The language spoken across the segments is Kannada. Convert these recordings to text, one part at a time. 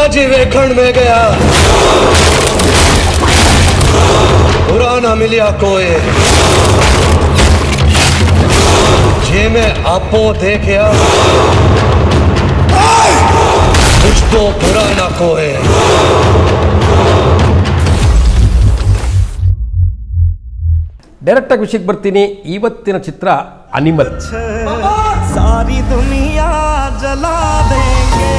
जी रेखंड में गया पुराना मिलिया कोई जे मैं आपो देखया कुछ तो पुराना कोई ಡೈರೆಕ್ಟಾಗಿ ವಿಷಯಕ್ಕೆ ಬರ್ತೀನಿ ಇವತ್ತಿನ ಚಿತ್ರ ಅನಿಮಲ್ सारी दुनिया जला देंगे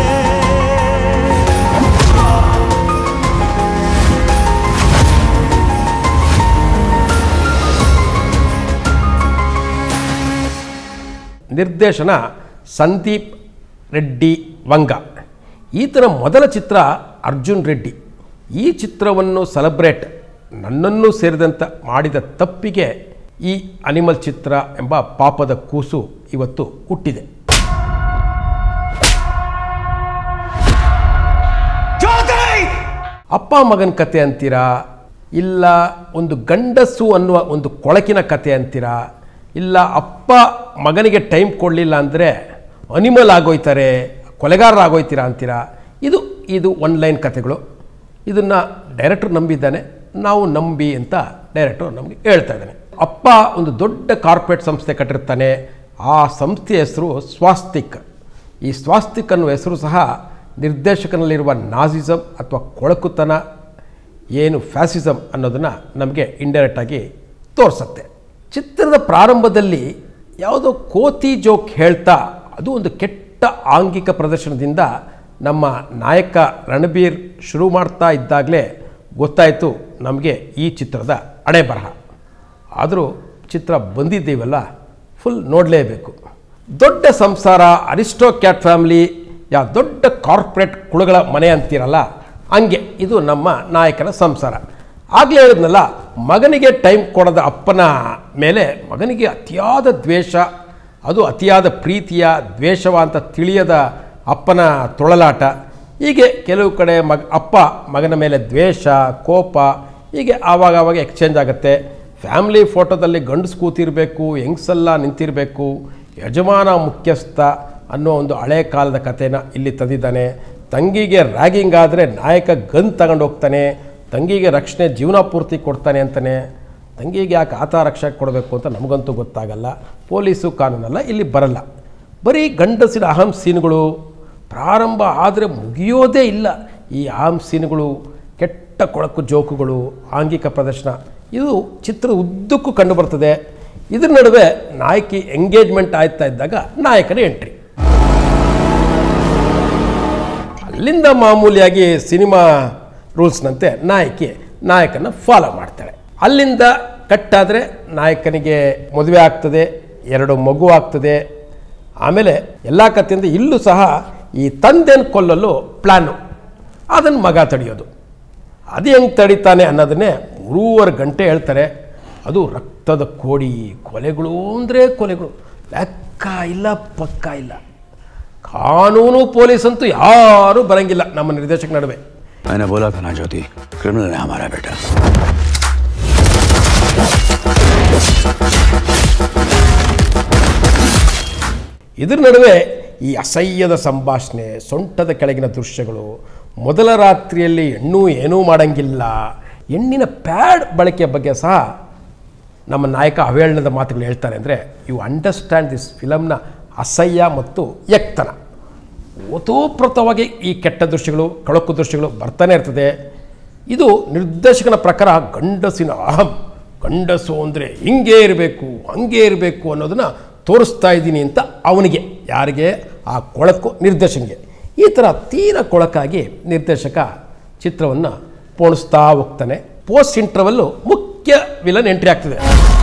ನಿರ್ದೇಶನ ಸಂದೀಪ್ ರೆಡ್ಡಿ ವಂಗ ಈತನ ಮೊದಲ ಚಿತ್ರ ಅರ್ಜುನ್ ರೆಡ್ಡಿ ಈ ಚಿತ್ರವನ್ನು ಸೆಲೆಬ್ರೇಟ್ ನನ್ನನ್ನು ಸೇರಿದಂತ ಮಾಡಿದ ತಪ್ಪಿಗೆ ಈ ಅನಿಮಲ್ ಚಿತ್ರ ಎಂಬ ಪಾಪದ ಕೂಸು ಇವತ್ತು ಹುಟ್ಟಿದೆ ಅಪ್ಪ ಮಗನ ಕತೆ ಅಂತೀರಾ ಇಲ್ಲ ಒಂದು ಗಂಡಸು ಅನ್ನುವ ಒಂದು ಕೊಳಕಿನ ಕತೆ ಅಂತೀರಾ ಇಲ್ಲ ಅಪ್ಪ ಮಗನಿಗೆ ಟೈಮ್ ಕೊಡಲಿಲ್ಲ ಅಂದರೆ ಅನಿಮಲ್ ಆಗೋಯ್ತಾರೆ ಕೊಲೆಗಾರರಾಗೋಯ್ತೀರಾ ಅಂತೀರಾ ಇದು ಇದು ಒನ್ ಲೈನ್ ಕತೆಗಳು ಇದನ್ನು ಡೈರೆಕ್ಟರ್ ನಂಬಿದ್ದಾನೆ ನಾವು ನಂಬಿ ಅಂತ ಡೈರೆಕ್ಟರ್ ನಮಗೆ ಹೇಳ್ತಾ ಇದ್ದಾನೆ ಅಪ್ಪ ಒಂದು ದೊಡ್ಡ ಕಾರ್ಪೊರೇಟ್ ಸಂಸ್ಥೆ ಕಟ್ಟಿರ್ತಾನೆ ಆ ಸಂಸ್ಥೆಯ ಹೆಸರು ಸ್ವಾಸ್ತಿಕ್ ಈ ಸ್ವಾಸ್ತಿಕ್ ಅನ್ನುವ ಹೆಸರು ಸಹ ನಿರ್ದೇಶಕನಲ್ಲಿರುವ ನಾಜಿಸಮ್ ಅಥವಾ ಕೊಳಕುತನ ಏನು ಫ್ಯಾಸಿಸಮ್ ಅನ್ನೋದನ್ನು ನಮಗೆ ಇಂಡೈರೆಕ್ಟಾಗಿ ತೋರಿಸುತ್ತೆ ಚಿತ್ರದ ಪ್ರಾರಂಭದಲ್ಲಿ ಯಾವುದೋ ಕೋತಿ ಜೋಕ್ ಹೇಳ್ತಾ ಅದು ಒಂದು ಕೆಟ್ಟ ಆಂಗಿಕ ಪ್ರದರ್ಶನದಿಂದ ನಮ್ಮ ನಾಯಕ ರಣಬೀರ್ ಶುರು ಮಾಡ್ತಾ ಇದ್ದಾಗಲೇ ಗೊತ್ತಾಯಿತು ನಮಗೆ ಈ ಚಿತ್ರದ ಹಣೆ ಬರಹ ಆದರೂ ಚಿತ್ರ ಬಂದಿದ್ದೀವಲ್ಲ ಫುಲ್ ನೋಡಲೇಬೇಕು ದೊಡ್ಡ ಸಂಸಾರ ಅರಿಸ್ಟೋಕ್ಯಾಟ್ ಫ್ಯಾಮಿಲಿ ಯಾ ದೊಡ್ಡ ಕಾರ್ಪೊರೇಟ್ ಕುಳಗಳ ಮನೆ ಅಂತೀರಲ್ಲ ಹಂಗೆ ಇದು ನಮ್ಮ ನಾಯಕನ ಸಂಸಾರ ಆಗಲೇ ಹೇಳಿದ್ನಲ್ಲ ಮಗನಿಗೆ ಟೈಮ್ ಕೊಡದ ಅಪ್ಪನ ಮೇಲೆ ಮಗನಿಗೆ ಅತಿಯಾದ ದ್ವೇಷ ಅದು ಅತಿಯಾದ ಪ್ರೀತಿಯ ದ್ವೇಷವ ಅಂತ ತಿಳಿಯದ ಅಪ್ಪನ ತೊಳಲಾಟ ಹೀಗೆ ಕೆಲವು ಕಡೆ ಮಗ ಅಪ್ಪ ಮಗನ ಮೇಲೆ ದ್ವೇಷ ಕೋಪ ಹೀಗೆ ಆವಾಗ ಆವಾಗ ಎಕ್ಸ್ಚೇಂಜ್ ಆಗುತ್ತೆ ಫ್ಯಾಮ್ಲಿ ಫೋಟೋದಲ್ಲಿ ಗಂಡಸು ಕೂತಿರಬೇಕು ಹೆಂಗ್ಸೆಲ್ಲ ನಿಂತಿರಬೇಕು ಯಜಮಾನ ಮುಖ್ಯಸ್ಥ ಅನ್ನೋ ಒಂದು ಹಳೆ ಕಾಲದ ಕಥೆನ ಇಲ್ಲಿ ತಂದಿದ್ದಾನೆ ತಂಗಿಗೆ ರ್ಯಾಗಿಂಗ್ ಆದರೆ ನಾಯಕ ಗನ್ ತಗೊಂಡು ಹೋಗ್ತಾನೆ ತಂಗಿಗೆ ರಕ್ಷಣೆ ಜೀವನ ಪೂರ್ತಿ ಕೊಡ್ತಾನೆ ಅಂತಾನೆ ತಂಗಿಗೆ ಯಾಕೆ ಆತ ರಕ್ಷಣೆ ಕೊಡಬೇಕು ಅಂತ ನಮಗಂತೂ ಗೊತ್ತಾಗಲ್ಲ ಪೊಲೀಸು ಕಾನೂನಲ್ಲ ಇಲ್ಲಿ ಬರಲ್ಲ ಬರೀ ಗಂಡಸಿನ ಅಹಂ ಸೀನ್ಗಳು ಪ್ರಾರಂಭ ಆದರೆ ಮುಗಿಯೋದೇ ಇಲ್ಲ ಈ ಅಹಂ ಸೀನ್ಗಳು ಕೆಟ್ಟ ಕೊಳಕು ಜೋಕುಗಳು ಆಂಗಿಕ ಪ್ರದರ್ಶನ ಇದು ಚಿತ್ರದ ಉದ್ದಕ್ಕೂ ಕಂಡುಬರ್ತದೆ ಇದ್ರ ನಡುವೆ ನಾಯಕಿ ಎಂಗೇಜ್ಮೆಂಟ್ ಆಯ್ತಾ ಇದ್ದಾಗ ನಾಯಕನ ಎಂಟ್ರಿ ಅಲ್ಲಿಂದ ಮಾಮೂಲಿಯಾಗಿ ಸಿನಿಮಾ ರೂಲ್ಸ್ನಂತೆ ನಾಯಕಿ ನಾಯಕನ ಫಾಲೋ ಮಾಡ್ತಾಳೆ ಅಲ್ಲಿಂದ ಕಟ್ಟಾದರೆ ನಾಯಕನಿಗೆ ಮದುವೆ ಆಗ್ತದೆ ಎರಡು ಮಗು ಆಗ್ತದೆ ಆಮೇಲೆ ಎಲ್ಲ ಕಥೆಯಿಂದ ಇಲ್ಲೂ ಸಹ ಈ ತಂದೆನ ಕೊಲ್ಲಲು ಪ್ಲ್ಯಾನು ಅದನ್ನು ಮಗ ತಡೆಯೋದು ಅದು ಹೆಂಗೆ ತಡಿತಾನೆ ಅನ್ನೋದನ್ನೇ ಮೂರುವರೆ ಗಂಟೆ ಹೇಳ್ತಾರೆ ಅದು ರಕ್ತದ ಕೋಡಿ ಕೊಲೆಗಳು ಅಂದರೆ ಕೊಲೆಗಳು ಲೆಕ್ಕ ಇಲ್ಲ ಪಕ್ಕ ಇಲ್ಲ ಕಾನೂನು ಪೊಲೀಸ್ ಅಂತೂ ಯಾರೂ ಬರಂಗಿಲ್ಲ ನಮ್ಮ ನಿರ್ದೇಶಕ ನಡುವೆ मैंने बोला था ना ज्योति क्रिमिनल है हमारा बेटा ಇದರ ನಡುವೆ ಈ ಅಸಹ್ಯದ ಸಂಭಾಷಣೆ ಸೊಂಟದ ಕೆಳಗಿನ ದೃಶ್ಯಗಳು ಮೊದಲ ರಾತ್ರಿಯಲ್ಲಿ ಹೆಣ್ಣು ಏನೂ ಮಾಡಂಗಿಲ್ಲ ಹೆಣ್ಣಿನ ಪ್ಯಾಡ್ ಬಳಕೆಯ ಬಗ್ಗೆ ಸಹ ನಮ್ಮ ನಾಯಕ ಅವೇಳನದ ಮಾತುಗಳು ಹೇಳ್ತಾರೆ ಅಂದರೆ ಯು ಅಂಡರ್ಸ್ಟ್ಯಾಂಡ್ ದಿಸ್ ಫಿಲಮ್ನ ಅಸಹ್ಯ ಮತ್ತು ಎಕ್ತನ ಓತೋಪ್ರತವಾಗಿ ಈ ಕೆಟ್ಟ ದೃಶ್ಯಗಳು ಕಳಕು ದೃಶ್ಯಗಳು ಬರ್ತಾನೆ ಇರ್ತದೆ ಇದು ನಿರ್ದೇಶಕನ ಪ್ರಕಾರ ಗಂಡಸಿನ ಅಹಂ ಗಂಡಸು ಅಂದರೆ ಹಿಂಗೆ ಇರಬೇಕು ಹಂಗೆ ಇರಬೇಕು ಅನ್ನೋದನ್ನು ತೋರಿಸ್ತಾ ಇದ್ದೀನಿ ಅಂತ ಅವನಿಗೆ ಯಾರಿಗೆ ಆ ಕೊಳಕು ನಿರ್ದೇಶಕನಿಗೆ ಈ ಥರ ತೀರ ಕೊಳಕಾಗಿ ನಿರ್ದೇಶಕ ಚಿತ್ರವನ್ನು ಪೋಣಿಸ್ತಾ ಹೋಗ್ತಾನೆ ಪೋಸ್ಟ್ ಇಂಟರ್ವಲ್ಲು ಮುಖ್ಯ ವಿಲನ್ ಎಂಟ್ರಿ ಆಗ್ತದೆ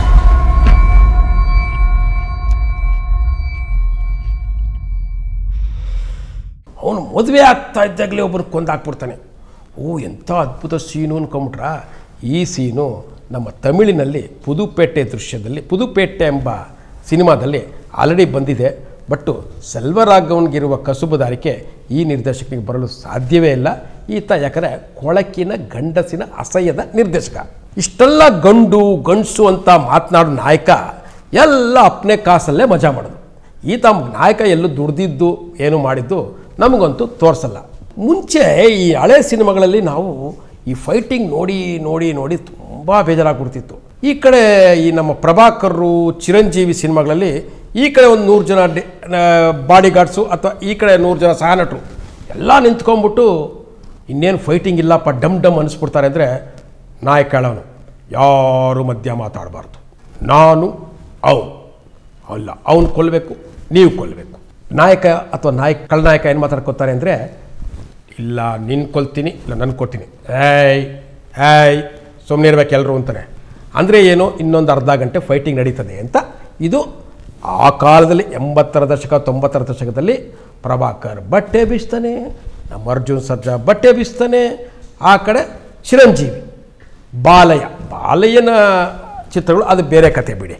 ಅವನು ಮದುವೆ ಆಗ್ತಾ ಇದ್ದಾಗಲೇ ಒಬ್ಬರು ಕೊಂದಾಕ್ಬಿಡ್ತಾನೆ ಓ ಎಂಥ ಅದ್ಭುತ ಸೀನು ಅನ್ಕೊಂಬಿಟ್ರ ಈ ಸೀನು ನಮ್ಮ ತಮಿಳಿನಲ್ಲಿ ಪುದುಪೇಟೆ ದೃಶ್ಯದಲ್ಲಿ ಪುದುಪೇಟೆ ಎಂಬ ಸಿನಿಮಾದಲ್ಲಿ ಆಲ್ರೆಡಿ ಬಂದಿದೆ ಬಟ್ಟು ಸೆಲ್ವರಾಘವನ್ಗಿರುವ ಕಸುಬುದಾರಿಕೆ ಈ ನಿರ್ದೇಶಕನಿಗೆ ಬರಲು ಸಾಧ್ಯವೇ ಇಲ್ಲ ಈತ ಯಾಕಂದರೆ ಕೊಳಕಿನ ಗಂಡಸಿನ ಅಸಹ್ಯದ ನಿರ್ದೇಶಕ ಇಷ್ಟೆಲ್ಲ ಗಂಡು ಗಂಡಸು ಅಂತ ಮಾತನಾಡೋ ನಾಯಕ ಎಲ್ಲ ಅಪ್ನೆ ಕಾಸಲ್ಲೇ ಮಜಾ ಮಾಡೋದು ಈತ ನಾಯಕ ಎಲ್ಲೂ ದುಡ್ದಿದ್ದು ಏನು ಮಾಡಿದ್ದು ನಮಗಂತೂ ತೋರಿಸಲ್ಲ ಮುಂಚೆ ಈ ಹಳೆ ಸಿನಿಮಾಗಳಲ್ಲಿ ನಾವು ಈ ಫೈಟಿಂಗ್ ನೋಡಿ ನೋಡಿ ನೋಡಿ ತುಂಬ ಬೇಜಾರಾಗ್ಬಿಡ್ತಿತ್ತು ಈ ಕಡೆ ಈ ನಮ್ಮ ಪ್ರಭಾಕರ್ರು ಚಿರಂಜೀವಿ ಸಿನಿಮಾಗಳಲ್ಲಿ ಈ ಕಡೆ ಒಂದು ನೂರು ಜನ ಬಾಡಿ ಗಾರ್ಡ್ಸು ಅಥವಾ ಈ ಕಡೆ ನೂರು ಜನ ಸಹನಟರು ಎಲ್ಲ ನಿಂತ್ಕೊಂಡ್ಬಿಟ್ಟು ಇನ್ನೇನು ಫೈಟಿಂಗ್ ಇಲ್ಲಪ್ಪ ಡಮ್ ಡಮ್ ಅನಿಸ್ಬಿಡ್ತಾರೆ ಅಂದರೆ ನಾಯಕ ಹೇಳೋನು ಯಾರು ಮಧ್ಯ ಮಾತಾಡಬಾರ್ದು ನಾನು ಅವನು ಅಲ್ಲ ಅವನು ಕೊಲ್ಲಬೇಕು ನೀವು ಕೊಲ್ಲಬೇಕು ನಾಯಕ ಅಥವಾ ನಾಯಕ ಕಳ್ನಾಯಕ ಏನು ಮಾತಾಡ್ಕೋತಾರೆ ಅಂದರೆ ಇಲ್ಲ ನಿನ್ನ ಕೊಲ್ತೀನಿ ಇಲ್ಲ ನನ್ನ ಕೊಡ್ತೀನಿ ಏಯ್ ಏಯ್ ಸುಮ್ಮನೆ ಇರ್ಬೇಕು ಎಲ್ಲರೂ ಅಂತಾನೆ ಅಂದರೆ ಏನು ಇನ್ನೊಂದು ಅರ್ಧ ಗಂಟೆ ಫೈಟಿಂಗ್ ನಡೀತದೆ ಅಂತ ಇದು ಆ ಕಾಲದಲ್ಲಿ ಎಂಬತ್ತರ ದಶಕ ತೊಂಬತ್ತರ ದಶಕದಲ್ಲಿ ಪ್ರಭಾಕರ್ ಬಟ್ಟೆ ಬೀಸ್ತಾನೆ ನಮ್ಮ ಅರ್ಜುನ್ ಸರ್ಜಾ ಬಟ್ಟೆ ಬೀಸ್ತಾನೆ ಆ ಕಡೆ ಚಿರಂಜೀವಿ ಬಾಲಯ್ಯ ಬಾಲಯ್ಯನ ಚಿತ್ರಗಳು ಅದು ಬೇರೆ ಕತೆ ಬಿಡಿ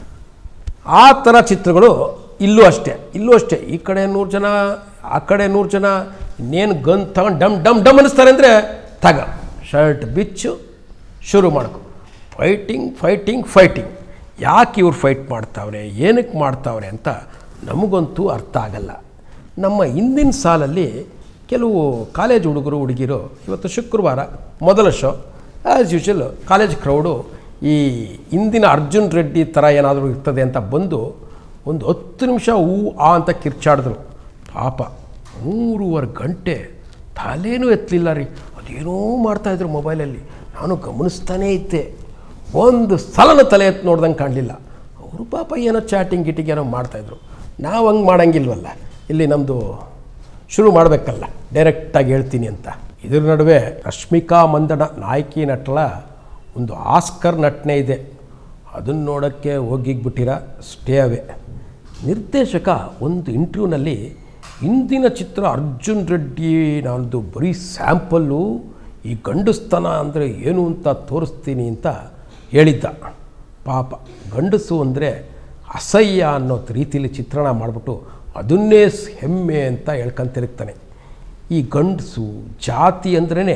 ಆ ಥರ ಚಿತ್ರಗಳು ಇಲ್ಲೂ ಅಷ್ಟೇ ಇಲ್ಲೂ ಅಷ್ಟೇ ಈ ಕಡೆ ನೂರು ಜನ ಆ ಕಡೆ ನೂರು ಜನ ಇನ್ನೇನು ಗನ್ ತಗೊಂಡು ಡಮ್ ಡಮ್ ಡಮ್ ಅನ್ನಿಸ್ತಾರೆ ಅಂದರೆ ತಗ ಶರ್ಟ್ ಬಿಚ್ಚು ಶುರು ಮಾಡ್ಕೊ ಫೈಟಿಂಗ್ ಫೈಟಿಂಗ್ ಫೈಟಿಂಗ್ ಯಾಕೆ ಇವ್ರು ಫೈಟ್ ಮಾಡ್ತಾವ್ರೆ ಏನಕ್ಕೆ ಮಾಡ್ತಾವ್ರೆ ಅಂತ ನಮಗಂತೂ ಅರ್ಥ ಆಗಲ್ಲ ನಮ್ಮ ಹಿಂದಿನ ಸಾಲಲ್ಲಿ ಕೆಲವು ಕಾಲೇಜ್ ಹುಡುಗರು ಹುಡುಗಿರು ಇವತ್ತು ಶುಕ್ರವಾರ ಮೊದಲ show as usual college crowd ಈ ಇಂದಿನ ಅರ್ಜುನ್ ರೆಡ್ಡಿ ಥರ ಏನಾದರೂ ಇರ್ತದೆ ಅಂತ ಬಂದು ಒಂದು ಹತ್ತು ನಿಮಿಷ ಹೂ ಆ ಅಂತ ಕಿರ್ಚಾಡಿದ್ರು ಪಾಪ ಮೂರುವರೆ ಗಂಟೆ ತಲೆನೂ ಎತ್ತಲಿಲ್ಲ ರೀ ಅದೇನೋ ಮಾಡ್ತಾಯಿದ್ರು ಮೊಬೈಲಲ್ಲಿ ನಾನು ಗಮನಿಸ್ತಾನೇ ಇದ್ದೆ ಒಂದು ಸಲನ ತಲೆ ಎತ್ತು ನೋಡ್ದಂಗೆ ಕಾಣಲಿಲ್ಲ ಅವರು ಪಾಪ ಏನೋ ಚಾಟಿಂಗ್ ಗಿಟಿಂಗ್ ಏನೋ ಮಾಡ್ತಾಯಿದ್ರು ನಾವು ಹಂಗೆ ಮಾಡಂಗಿಲ್ವಲ್ಲ ಇಲ್ಲಿ ನಮ್ಮದು ಶುರು ಮಾಡಬೇಕಲ್ಲ ಡೈರೆಕ್ಟಾಗಿ ಹೇಳ್ತೀನಿ ಅಂತ ಇದ್ರ ನಡುವೆ ರಶ್ಮಿಕಾ ಮಂದಣ ನಾಯಕಿ ನಟಳ ಒಂದು ಆಸ್ಕರ್ ನಟನೆ ಇದೆ ಅದನ್ನು ನೋಡೋಕ್ಕೆ ಹೋಗಿಗ್ಬಿಟ್ಟಿರ ಸ್ಟೇ ಅವೇ ನಿರ್ದೇಶಕ ಒಂದು ಇಂಟರ್ವ್ಯೂನಲ್ಲಿ ಇಂದಿನ ಚಿತ್ರ ಅರ್ಜುನ್ ರೆಡ್ಡಿ ನಾನದು ಬರೀ ಸ್ಯಾಂಪಲ್ಲು ಈ ಗಂಡಸ್ತನ ಅಂದರೆ ಏನು ಅಂತ ತೋರಿಸ್ತೀನಿ ಅಂತ ಹೇಳಿದ್ದ ಪಾಪ ಗಂಡಸು ಅಂದರೆ ಅಸಹ್ಯ ಅನ್ನೋ ರೀತಿಯಲ್ಲಿ ಚಿತ್ರಣ ಮಾಡಿಬಿಟ್ಟು ಅದನ್ನೇ ಸ್- ಹೆಮ್ಮೆ ಅಂತ ಹೇಳ್ಕೊಂತಿರುಗ್ತಾನೆ ಈ ಗಂಡಸು ಜಾತಿ ಅಂದ್ರೇ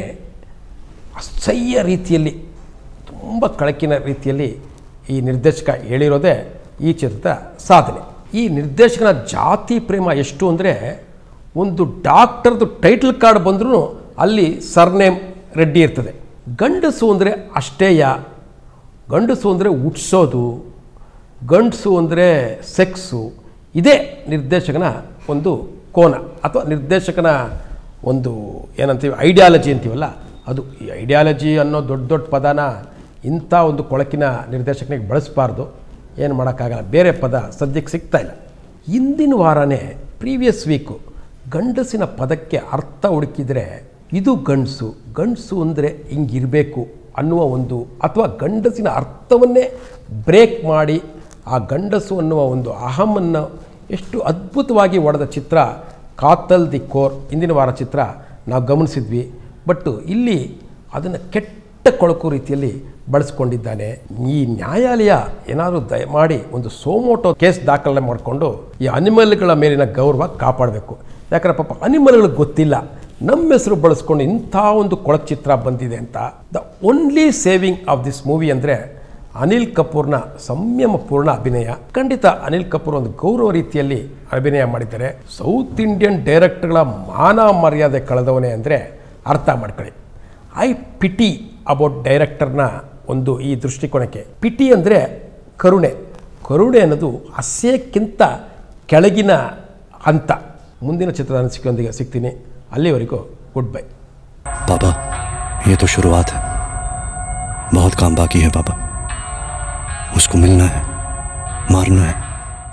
ಅಸಹ್ಯ ರೀತಿಯಲ್ಲಿ ತುಂಬ ಕಳಕಿನ ರೀತಿಯಲ್ಲಿ ಈ ನಿರ್ದೇಶಕ ಹೇಳಿರೋದೇ ಈ ಚಿತ್ರದ ಸಾಧನೆ ಈ ನಿರ್ದೇಶಕನ ಜಾತಿ ಪ್ರೇಮ ಎಷ್ಟು ಅಂದರೆ ಒಂದು ಡಾಕ್ಟರ್ದು ಟೈಟಲ್ ಕಾರ್ಡ್ ಬಂದರೂ ಅಲ್ಲಿ ಸರ್ನೇಮ್ ರೆಡ್ಡಿ ಇರ್ತದೆ ಗಂಡಸು ಅಂದರೆ ಅಷ್ಟೇಯ ಗಂಡಸು ಅಂದರೆ ಹುಟ್ಸೋದು ಗಂಡಸು ಅಂದರೆ ಸೆಕ್ಸು ಇದೇ ನಿರ್ದೇಶಕನ ಒಂದು ಕೋನ ಅಥವಾ ನಿರ್ದೇಶಕನ ಒಂದು ಏನಂತೀವಿ ಐಡಿಯಾಲಜಿ ಅಂತೀವಲ್ಲ ಅದು ಈ ಐಡಿಯಾಲಜಿ ಅನ್ನೋ ದೊಡ್ಡ ದೊಡ್ಡ ಪದನ ಇಂಥ ಒಂದು ಕೊಳಕಿನ ನಿರ್ದೇಶಕನಿಗೆ ಬಳಸಬಾರ್ದು ಏನು ಮಾಡೋಕ್ಕಾಗಲ್ಲ ಬೇರೆ ಪದ ಸದ್ಯಕ್ಕೆ ಸಿಗ್ತಾ ಇಲ್ಲ ಹಿಂದಿನ ವಾರನೇ ಪ್ರೀವಿಯಸ್ ವೀಕು ಗಂಡಸಿನ ಪದಕ್ಕೆ ಅರ್ಥ ಹುಡುಕಿದರೆ ಇದು ಗಂಡಸು ಗಂಡಸು ಅಂದರೆ ಹಿಂಗಿರಬೇಕು ಅನ್ನುವ ಒಂದು ಅಥವಾ ಗಂಡಸಿನ ಅರ್ಥವನ್ನೇ ಬ್ರೇಕ್ ಮಾಡಿ ಆ ಗಂಡಸು ಅನ್ನುವ ಒಂದು ಅಹಮನ್ನು ಎಷ್ಟು ಅದ್ಭುತವಾಗಿ ಒಡೆದ ಚಿತ್ರ ಕಾತಲ್ ದಿ ಕೋರ್ ಇಂದಿನ ವಾರ ಚಿತ್ರ ನಾವು ಗಮನಿಸಿದ್ವಿ ಬಟ್ ಇಲ್ಲಿ ಅದನ್ನು ಕೆಟ್ಟ ಕೊಳಕು ರೀತಿಯಲ್ಲಿ ಬಳಸ್ಕೊಂಡಿದ್ದಾನೆ ಈ ನ್ಯಾಯಾಲಯ ಏನಾದರೂ ದಯಮಾಡಿ ಒಂದು ಸೋಮೋಟೋ ಕೇಸ್ ದಾಖಲೆ ಮಾಡಿಕೊಂಡು ಈ ಅನಿಮಲ್ಗಳ ಮೇಲಿನ ಗೌರವ ಕಾಪಾಡಬೇಕು ಯಾಕಂದ್ರೆ ಪಾಪ ಅನಿಮಲ್ಗಳಿಗೆ ಗೊತ್ತಿಲ್ಲ ನಮ್ಮ ಹೆಸರು ಬಳಸ್ಕೊಂಡು ಇಂಥ ಒಂದು ಕೊಳಕು ಚಿತ್ರ ಬಂದಿದೆ ಅಂತ the only saving of this movie ಅಂದರೆ ಅನಿಲ್ ಕಪೂರ್ನ ಸಂಯಮಪೂರ್ಣ ಅಭಿನಯ ಖಂಡಿತ ಅನಿಲ್ ಕಪೂರ್ ಒಂದು ಗೌರವ ರೀತಿಯಲ್ಲಿ ಅಭಿನಯ ಮಾಡಿದ್ದಾರೆ ಸೌತ್ ಇಂಡಿಯನ್ ಡೈರೆಕ್ಟರ್ಗಳ ಮಾನ ಮರ್ಯಾದೆ ಕಳೆದವನೇ ಅಂದರೆ ಅರ್ಥ ಮಾಡ್ಕೊಳ್ಳಿ ಐ ಪಿಟಿ ಅಬೌಟ್ ಡೈರೆಕ್ಟರ್ನ ಒಂದು ಈ ದೃಷ್ಟಿಕೋನಕ್ಕೆ ಪಿಟಿ ಅಂದರೆ ಕರುಣೆ ಕರುಣೆ ಅನ್ನೋದು ಅಸಹ್ಯಕ್ಕಿಂತ ಕೆಳಗಿನ ಹಂತ ಮುಂದಿನ ಚಿತ್ರದ ಅನಿಸಿಕೆಯೊಂದಿಗೆ ಸಿಗ್ತೀನಿ ಅಲ್ಲಿವರೆಗೂ ಗುಡ್ ಬೈ पापा ये तो शुरुआत है बहुत काम बाकी है पापा उसको मिलना है मारना है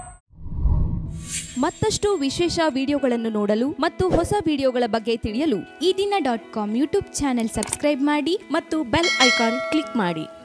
ಮತ್ತಷ್ಟು ವಿಶೇಷ ವಿಡಿಯೋಗಳನ್ನು ನೋಡಲು ಮತ್ತು ಹೊಸ ವಿಡಿಯೋಗಳ ಬಗ್ಗೆ ತಿಳಿಯಲು ಈ ದಿನ dot com YouTube channel subscribe ಮಾಡಿ ಮತ್ತು ಬೆಲ್ ಐಕಾನ್ ಕ್ಲಿಕ್ ಮಾಡಿ